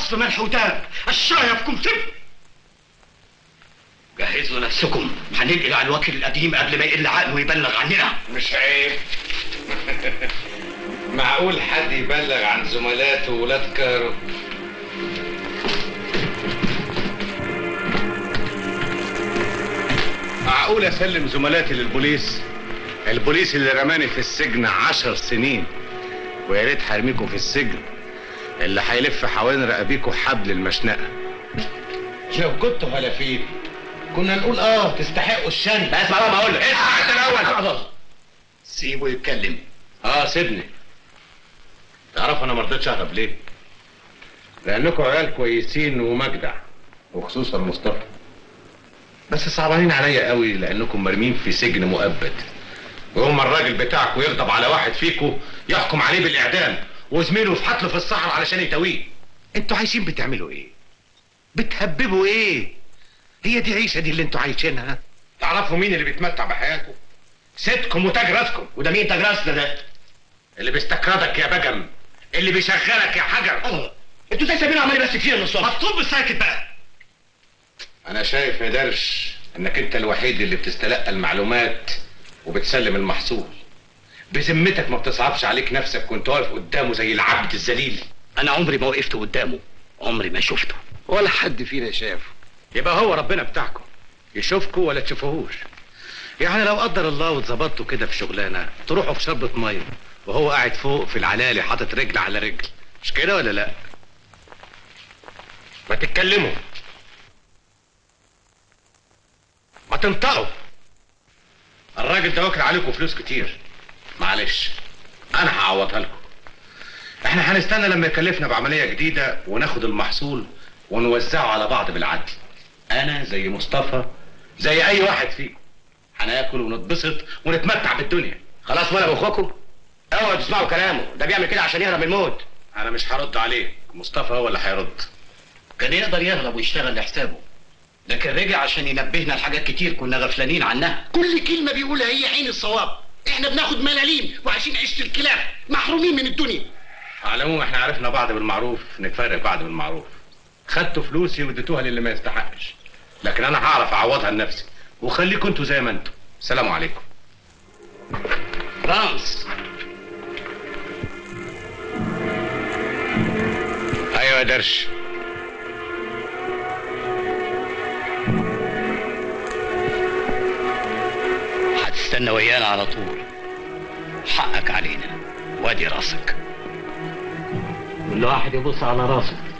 اصل ملح وداب الشايفكم سب جهزوا نفسكم هننقل على الوكيل القديم قبل ما يقل عقله ويبلغ عننا مش عيب معقول حد يبلغ عن زملاته وولاد كارو معقول اسلم زملاتي للبوليس البوليس اللي رماني في السجن عشر سنين ويا ريت هرميكوا في السجن اللي هيلف حوالين رقابيكوا حبل المشنقه لو كنتوا هلافين كنا نقول اه تستحقوا الشن بس بقى ما اقول لك اسمع انت الاول سيبه يتكلم اه سيبني تعرف انا ما رضيتش اهرب ليه لانكم عيال كويسين ومجدع وخصوصا مصطفى بس صعبانين عليا قوي لانكم مرمين في سجن مؤبد ويوم الراجل بتاعكم يغضب على واحد فيكم يحكم عليه بالاعدام وزميله يفحط له في الصحراء علشان يتويه انتوا عايشين بتعملوا ايه بتهببوا ايه هي دي عيشه دي اللي انتوا عايشينها تعرفوا مين اللي بيتمتع بحياته ستكم وتاج راسكم وده مين تاج راسنا ده؟ اللي بيستكردك يا بجم اللي بيشغلك يا حجر الله انتوا ازاي سايبينه عمال يمسك فينا من الصبح؟ مطلوب ساكت بقى انا شايف يا درش انك انت الوحيد اللي بتستلقى المعلومات وبتسلم المحصول بذمتك ما بتصعبش عليك نفسك وانت واقف قدامه زي العبد الذليل انا عمري ما وقفت قدامه عمري ما شفته ولا حد فينا شافه يبقى هو ربنا بتاعكم يشوفكم ولا تشوفوهوش يعني لو قدر الله واتظبطتوا كده في شغلانه تروحوا في شربة ميه وهو قاعد فوق في العلالي حاطط رجل على رجل مش كده ولا لا ما تتكلموا ما تنطقوا الراجل ده واكل عليكم فلوس كتير معلش انا هعوضها لكم احنا هنستنى لما يكلفنا بعمليه جديده وناخد المحصول ونوزعه على بعض بالعدل انا زي مصطفى زي اي واحد فيكم هناكل ونتبسط ونتمتع بالدنيا خلاص وانا باخوكم اوعوا تسمعوا كلامه ده بيعمل كده عشان يهرب من الموت انا مش هرد عليه مصطفى هو اللي هيرد كان يقدر يهرب ويشتغل لحسابه لكن رجع عشان ينبهنا لحاجات كتير كنا غفلانين عنها كل كلمة بيقولها هي عين الصواب احنا بناخد ملاليم وعايشين عيشة الكلاب محرومين من الدنيا على العموم احنا عرفنا بعض بالمعروف نتفرق بعض بالمعروف خدتوا فلوسي واديتوها للي ما يستحقش لكن انا هعرف اعوضها لنفسي وخليكم انتوا زي ما انتوا سلام عليكم فرانس ايوه يا درش هتستنى ويانا على طول حقك علينا وادي راسك كل واحد يبص على راسه